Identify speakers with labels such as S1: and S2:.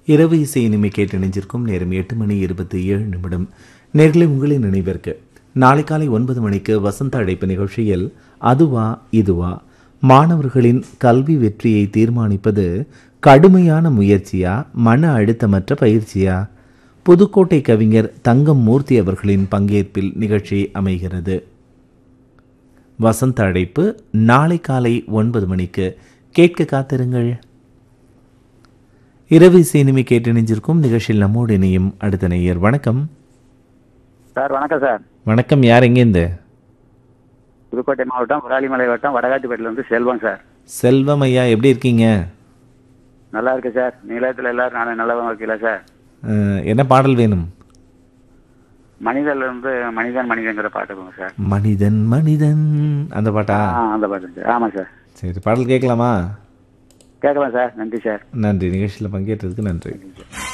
S1: இரவு இசை இனிமை கேட்டு இணைஞ்சிருக்கும் நேரம் எட்டு மணி இருபத்தி ஏழு நிமிடம் நேர்களை உங்களின் நினைவிற்கு நாளை காலை ஒன்பது மணிக்கு வசந்த அழைப்பு நிகழ்ச்சியில் அதுவா இதுவா மாணவர்களின் கல்வி வெற்றியை தீர்மானிப்பது கடுமையான முயற்சியா மன அழுத்தமற்ற பயிற்சியா புதுக்கோட்டை கவிஞர் தங்கம் மூர்த்தி அவர்களின் பங்கேற்பில் நிகழ்ச்சி அமைகிறது வசந்த அழைப்பு நாளை காலை ஒன்பது மணிக்கு கேட்க காத்திருங்கள் இரவு சினிமை கேட்டு இணைஞ்சிருக்கும் நிகழ்ச்சியில் நம்மோடு இணையும் அடுத்த நேயர் வணக்கம்
S2: சார் வணக்கம் சார்
S1: வணக்கம் யார் எங்கேருந்து
S2: புதுக்கோட்டை மாவட்டம் விராலிமலை வட்டம் வடகாட்டுப்பேட்டில இருந்து செல்வம் சார்
S1: செல்வம் ஐயா எப்படி இருக்கீங்க
S2: நல்லா இருக்கு சார் நிலையத்தில் எல்லாரும் நானும் நல்லவங்க இருக்கல சார்
S1: அஹ், என்ன பாடல் வேணும்
S2: மனிதன்ல இருந்து மனிதன் மனிதங்கிற பாட்டு போங்க சார்
S1: மனிதன் மனிதன் அந்த பாட்டா
S2: ஆ அந்த பாட்டு சார் ஆமாம் சார்
S1: சரி பாடல் கேட்கலாமா
S2: கேட்கலாம் சார் நன்றி சார்
S1: நன்றி நிகழ்ச்சியில் பங்கேற்றதுக்கு நன்றி